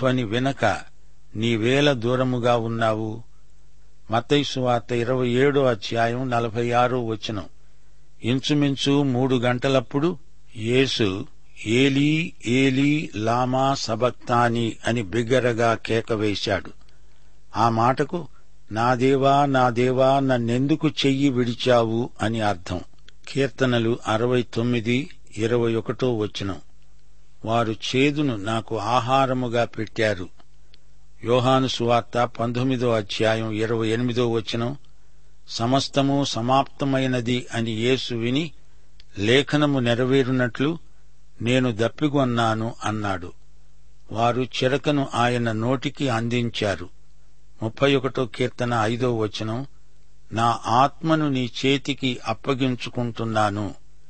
ధ్వని వినక నీవేల దూరముగా ఉన్నావు మత్తైసు వార్త ఇరవై ఏడో అధ్యాయం నలభై ఆరో వచనం ఇంచుమించు మూడు గంటలప్పుడు యేసు ఏలీ ఏలీ లామా సబక్తాని అని బిగ్గరగా కేక వేశాడు ఆ మాటకు నా దేవా నా దేవా నన్నెందుకు చెయ్యి విడిచావు అని అర్థం కీర్తనలు అరవై తొమ్మిది ఇరవై ఒకటో వచనం వారు చేదును నాకు ఆహారముగా పెట్టారు యోహాను సువార్త పంతొమ్మిదో అధ్యాయం ఇరవై ఎనిమిదో వచనం సమస్తము సమాప్తమైనది అని యేసు విని లేఖనము నెరవేరునట్లు నేను దప్పిగొన్నాను అన్నాడు వారు చిరకను ఆయన నోటికి అందించారు ముప్పై ఒకటో కీర్తన ఐదో వచనం నా ఆత్మను నీ చేతికి అప్పగించుకుంటున్నాను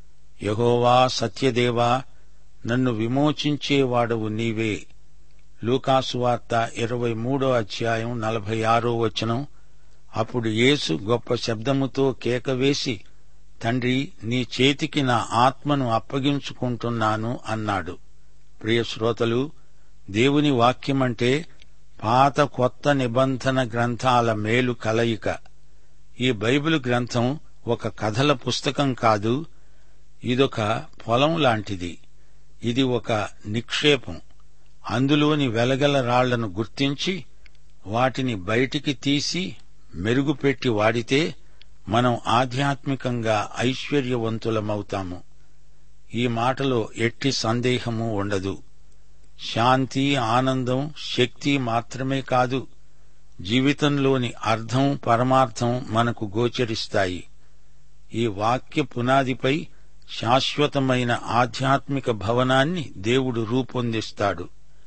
యహోవా సత్యదేవా నన్ను విమోచించేవాడవు నీవే లూకాసు వార్త ఇరవై మూడో అధ్యాయం నలభై ఆరో వచనం అప్పుడు యేసు గొప్ప శబ్దముతో కేకవేసి తండ్రి నీ చేతికి నా ఆత్మను అప్పగించుకుంటున్నాను అన్నాడు ప్రియ శ్రోతలు దేవుని వాక్యమంటే పాత కొత్త నిబంధన గ్రంథాల మేలు కలయిక ఈ బైబిల్ గ్రంథం ఒక కథల పుస్తకం కాదు ఇదొక పొలం లాంటిది ఇది ఒక నిక్షేపం అందులోని వెలగల రాళ్లను గుర్తించి వాటిని బయటికి తీసి మెరుగుపెట్టి వాడితే మనం ఆధ్యాత్మికంగా ఐశ్వర్యవంతులమవుతాము ఈ మాటలో ఎట్టి సందేహము ఉండదు శాంతి ఆనందం శక్తి మాత్రమే కాదు జీవితంలోని అర్థం పరమార్థం మనకు గోచరిస్తాయి ఈ వాక్య పునాదిపై శాశ్వతమైన ఆధ్యాత్మిక భవనాన్ని దేవుడు రూపొందిస్తాడు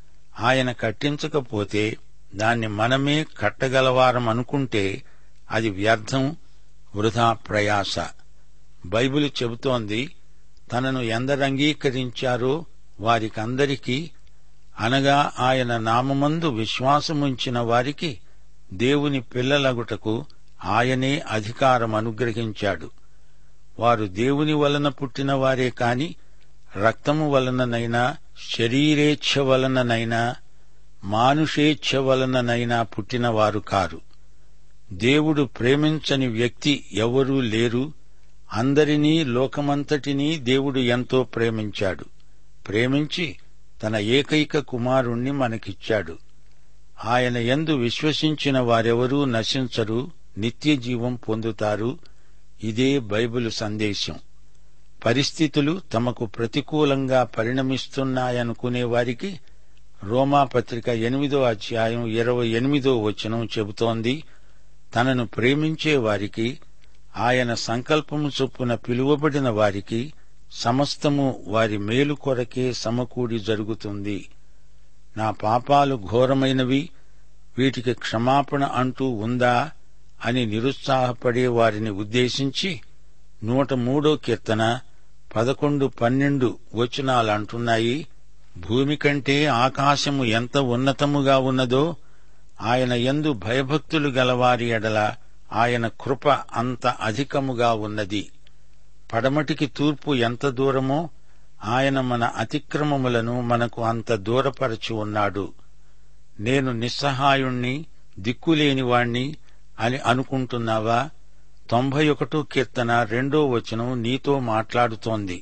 ఆయన కట్టించకపోతే దాన్ని మనమే కట్టగలవారం అనుకుంటే అది వ్యర్థం వృధా ప్రయాస బైబిల్ చెబుతోంది తనను ఎందరంగీకరించారో వారికందరికీ అనగా ఆయన నామమందు విశ్వాసముంచిన వారికి దేవుని పిల్లలగుటకు ఆయనే అధికారం అనుగ్రహించాడు వారు దేవుని వలన పుట్టిన వారే కాని రక్తము వలననైనా శరీరేచ్ఛ వలననైనా మానుషేచ్ఛ వలననైనా పుట్టినవారు కారు దేవుడు ప్రేమించని వ్యక్తి ఎవరూ లేరు అందరినీ లోకమంతటినీ దేవుడు ఎంతో ప్రేమించాడు ప్రేమించి తన ఏకైక కుమారుణ్ణి మనకిచ్చాడు ఆయన యందు విశ్వసించిన వారెవరూ నశించరు నిత్య జీవం పొందుతారు ఇదే బైబిలు సందేశం పరిస్థితులు తమకు ప్రతికూలంగా పరిణమిస్తున్నాయనుకునే వారికి రోమాపత్రిక ఎనిమిదో అధ్యాయం ఇరవై ఎనిమిదో వచనం చెబుతోంది తనను ప్రేమించే వారికి ఆయన సంకల్పము చొప్పున పిలువబడిన వారికి సమస్తము వారి మేలు కొరకే సమకూడి జరుగుతుంది నా పాపాలు ఘోరమైనవి వీటికి క్షమాపణ అంటూ ఉందా అని నిరుత్సాహపడే వారిని ఉద్దేశించి నూట మూడో కీర్తన పదకొండు పన్నెండు వచనాలంటున్నాయి భూమి కంటే ఆకాశము ఎంత ఉన్నతముగా ఉన్నదో ఆయన యందు భయభక్తులు గలవారి ఎడల ఆయన కృప అంత అధికముగా ఉన్నది పడమటికి తూర్పు ఎంత దూరమో ఆయన మన అతిక్రమములను మనకు అంత దూరపరచి ఉన్నాడు నేను నిస్సహాయుణ్ణి దిక్కులేనివాణ్ణి అని అనుకుంటున్నావా తొంభై ఒకటో కీర్తన రెండో వచనం నీతో మాట్లాడుతోంది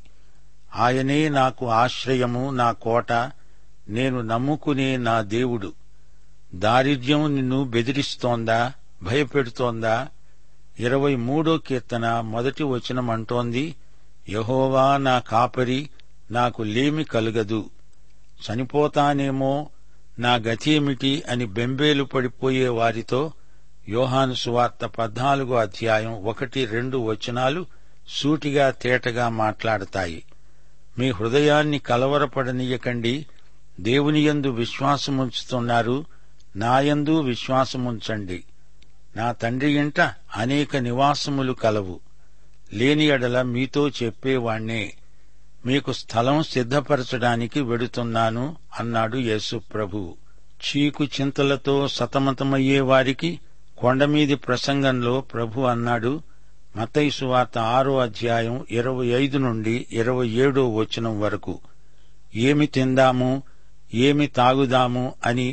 ఆయనే నాకు ఆశ్రయము నా కోట నేను నమ్ముకునే నా దేవుడు దారిద్ర్యం నిన్ను బెదిరిస్తోందా భయపెడుతోందా ఇరవై మూడో కీర్తన మొదటి వచనం అంటోంది యహోవా నా కాపరి నాకు లేమి కలుగదు చనిపోతానేమో నా గతేమిటి అని బెంబేలు పడిపోయే వారితో యోహాను సువార్త పద్నాలుగో అధ్యాయం ఒకటి రెండు వచనాలు సూటిగా తేటగా మాట్లాడతాయి మీ హృదయాన్ని కలవరపడనీయకండి దేవునియందు విశ్వాసముంచుతున్నారు నాయందు విశ్వాసముంచండి నా తండ్రి ఇంట అనేక నివాసములు కలవు లేని ఎడల మీతో చెప్పేవాణ్ణే మీకు స్థలం సిద్ధపరచడానికి వెడుతున్నాను అన్నాడు యేసు ప్రభు చీకు చింతలతో సతమతమయ్యే వారికి కొండమీది ప్రసంగంలో ప్రభు అన్నాడు మతైసు వార్త ఆరో అధ్యాయం ఇరవై ఐదు నుండి ఇరవై ఏడో వచనం వరకు ఏమి తిందాము ఏమి తాగుదాము అని